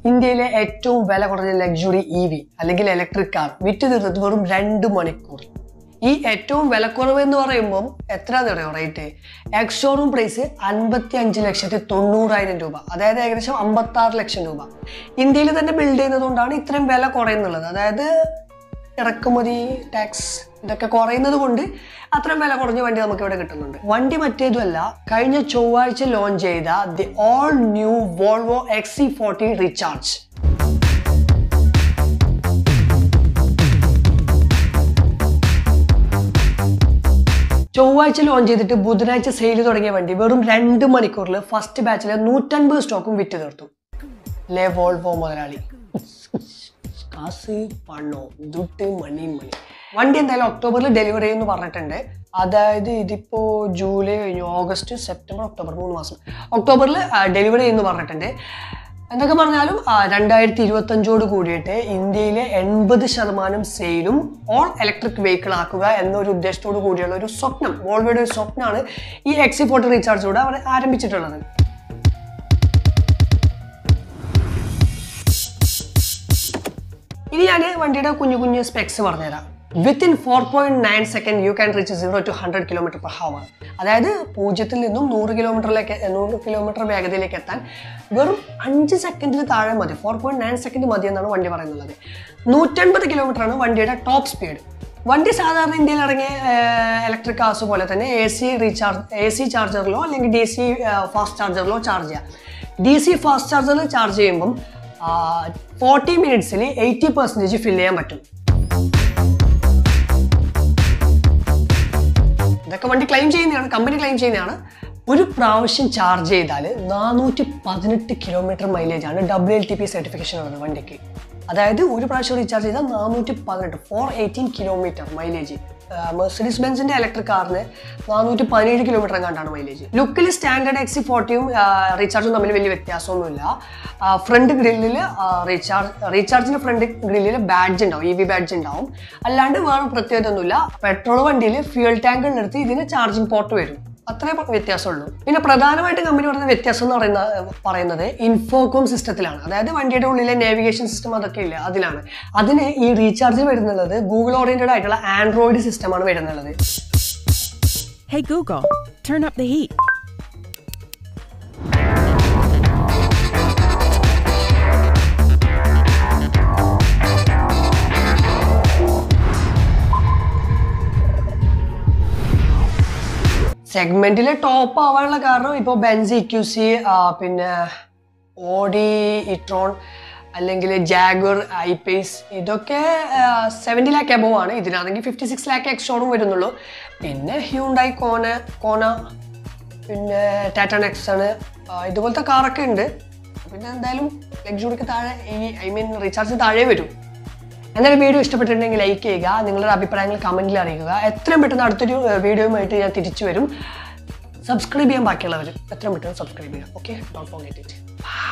ഇന്ത്യയിലെ ഏറ്റവും വില കുറഞ്ഞ ലക്ഷറി ഇ വി അല്ലെങ്കിൽ ഇലക്ട്രിക് കാർ വിറ്റ് തീർന്നത് വെറും രണ്ട് മണിക്കൂർ ഈ ഏറ്റവും വിലക്കുറവ് എന്ന് പറയുമ്പോൾ എത്രയാണെന്ന് അറിയോ റേറ്റ് എക്സ് ഷോറൂം പ്രൈസ് അൻപത്തി അഞ്ച് ലക്ഷത്തി തൊണ്ണൂറായിരം രൂപ അതായത് ഏകദേശം അമ്പത്തി ആറ് ലക്ഷം രൂപ ഇന്ത്യയിൽ തന്നെ ബിൽഡ് ചെയ്യുന്നതുകൊണ്ടാണ് ഇത്രയും വില കുറയുന്നുള്ളത് അതായത് ഇറക്കുമതി ടാക്സ് ഇതൊക്കെ കുറയുന്നത് കൊണ്ട് അത്രയും വില കുറഞ്ഞ വണ്ടി നമുക്ക് ഇവിടെ കിട്ടുന്നുണ്ട് വണ്ടി മറ്റേതുമല്ല കഴിഞ്ഞ ചൊവ്വാഴ്ച ലോഞ്ച് ചെയ്ത the all new Volvo X C forty recharge ചൊവ്വാഴ്ച ലോഞ്ച് ചെയ്തിട്ട് ബുധനാഴ്ച സെയിൽ തുടങ്ങിയ വണ്ടി വെറും രണ്ട് മണിക്കൂറിൽ ഫസ്റ്റ് ബാച്ചിൽ നൂറ്റൻപത് സ്റ്റോക്കും വിറ്റ് തീർത്തു ലേ വോൾവോ മുതലാളി കാസ് പണോ ദുട്ട് മണി മണി വണ്ടി എന്തായാലും ഒക്ടോബറിൽ ഡെലിവറി ചെയ്യുമെന്ന് പറഞ്ഞിട്ടുണ്ട് അതായത് ഇതിപ്പോ ജൂലൈ കഴിഞ്ഞു ഓഗസ്റ്റ് സെപ്റ്റംബർ ഒക്ടോബർ മൂന്ന് മാസം ഒക്ടോബറിൽ ഡെലിവറി ചെയ്യുമെന്ന് പറഞ്ഞിട്ടുണ്ട് എന്തൊക്കെ പറഞ്ഞാലും ആ, രണ്ടായിരത്തി ഇരുപത്തഞ്ചോട് കൂടിയിട്ട് ഇന്ത്യയിലെ എൺപത് ശതമാനം സെയിലും ഓൾ ഇലക്ട്രിക് വെഹിക്കിൾ ആക്കുക എന്നൊരു ഉദ്ദേശത്തോട് കൂടിയുള്ള ഒരു സ്വപ്നം വോൾവോയുടെ ഒരു സ്വപ്നമാണ് ഈ എക്സി ഫോർട്ടി റീചാർജോടെ അവർ ആരംഭിച്ചിട്ടുള്ളത് ഇനി ഞാൻ വണ്ടിയുടെ കുഞ്ഞു കുഞ്ഞു സ്പെക്സ് പറഞ്ഞുതരാം within four point nine second you can reach zero to hundred kilometre per hour അതായത് പൂജ്യത്തിൽ നിന്നും നൂറ് കിലോമീറ്ററിലേക്ക് നൂറ് കിലോമീറ്റർ വേഗതയിലേക്ക് എത്താൻ വെറും അഞ്ച് സെക്കൻഡിന് താഴെ മതി ഫോർ പോയിന്റ് നയൻ സെക്കൻഡ് മതി എന്നാണ് വണ്ടി പറയുന്നത് നൂറ്റൻപത് കിലോമീറ്റർ ആണ് വണ്ടിയുടെ ടോപ്പ് സ്പീഡ് വണ്ടി സാധാരണ ഇന്ത്യയിൽ ഇറങ്ങിയ ഇലക്ട്രിക് കാർസ് പോലെ തന്നെ A C recharge A C ചാർജറിലോ അല്ലെങ്കിൽ ഡി സി ഫാസ്റ്റ് ചാർജറിലോ ചാർജ് ചെയ്യാം ഡി സി ഫാസ്റ്റ് ചാർജറിൽ ചാർജ് ചെയ്യുമ്പം ഫോർട്ടി മിനിറ്റ്സിൽ എയ്റ്റി പെർസെൻറ്റേജ് ഫില്ല് ചെയ്യാൻ പറ്റും ഇതൊക്കെ വണ്ടി ക്ലെയിം ചെയ്യുന്നതാണ് കമ്പനി ക്ലെയിം ചെയ്യുന്നതാണ് ഒരു പ്രാവശ്യം ചാർജ് ചെയ്താൽ നാനൂറ്റി പതിനെട്ട് കിലോമീറ്റർ മൈലേജ് ആണ് W L T P certification ഉള്ളത് വണ്ടിക്ക് അതായത് ഒരു പ്രാവശ്യം റീചാർജ് ചെയ്താൽ നാനൂറ്റി പതിനെട്ട് four eighteen kilometre mileage Mercedes ബെൻസിന്റെ ഇലക്ട്രിക് കാറിന് നാനൂറ്റി പതിനേഴ് കിലോമീറ്റർ കണ്ടാണ് മൈലേജ് ലുക്കിൽ സ്റ്റാൻഡേർഡ് എക്സി ഫോർട്ടിയും റീചാർജും തമ്മിൽ വലിയ വ്യത്യാസമൊന്നുമില്ല ഫ്രണ്ട് ഗ്രില്ലിൽ റീചാർജ് റീചാർജിന്റെ ഫ്രണ്ട് ഗ്രില്ലിൽ ബാഡ്ജ് ഉണ്ടാവും ഇ വി ബാഡ്ജ് ഉണ്ടാവും അല്ലാണ്ട് വേറെ പ്രത്യേകത ഒന്നുമില്ല പെട്രോൾ വണ്ടിയിൽ ഫ്യൂൽ ടാങ്കിൽ നിർത്തി ഇതിന് ചാർജിങ് പോർട്ട് വരും അത്രേ വ്യത്യാസമുള്ളൂ പിന്നെ പ്രധാനമായിട്ട് കമ്പനി പറയുന്ന വ്യത്യാസം എന്ന് പറയുന്ന പറയുന്നത് ഇൻഫോകോം സിസ്റ്റത്തിലാണ് അതായത് വണ്ടിയുടെ ഉള്ളിലെ നാവിഗേഷൻ സിസ്റ്റം അതൊക്കെ ഇല്ല അതിലാണ് അതിന് ഈ റീചാർജ് വരുന്നുള്ളത് ഗൂഗിൾ ഓറിയന്റഡ് ആയിട്ടുള്ള ആൻഡ്രോയിഡ് സിസ്റ്റമാണ് വരുന്നുള്ളത് Hey Google, turn up the heat. സെഗ്മെന്റിൽ ടോപ്പ് ആവാനുള്ള കാരണം ഇപ്പോൾ ബെൻസ് ഇക്യൂസി പിന്നെ ഓഡി ഇട്രോൺ അല്ലെങ്കിൽ ജാഗർ ഐപേസ് ഇതൊക്കെ സെവൻറ്റി ലാക്ക് എബോവ് ആണ് ഇതിനാണെങ്കിൽ ഫിഫ്റ്റി സിക്സ് ലാക്ക് എക്സ്ട്രോണും വരുന്നുള്ളൂ പിന്നെ ഹ്യൂണ്ടായി കോന കോന പിന്നെ ടാറ്റ നെക്സണ് ഇതുപോലത്തെ കാറൊക്കെ ഉണ്ട് പിന്നെ എന്തായാലും ലക്ഷറിക്ക് താഴെ ഈ ഐ മീൻ റീചാർജ് താഴെ വരും എന്തായാലും വീഡിയോ ഇഷ്ടപ്പെട്ടിട്ടുണ്ടെങ്കിൽ ലൈക്ക് ചെയ്യുക നിങ്ങളുടെ അഭിപ്രായങ്ങൾ കമൻറ്റിൽ അറിയിക്കുക എത്രയും പെട്ടെന്ന് അടുത്തൊരു വീഡിയോയുമായിട്ട് ഞാൻ തിരിച്ചു വരും സബ്സ്ക്രൈബ് ചെയ്യാൻ ബാക്കിയുള്ളവർ എത്രയും പെട്ടെന്ന് സബ്സ്ക്രൈബ് ചെയ്യുക ഓക്കെ ഡോണ്ട് ഫോർഗെറ്റ് ഇറ്റ്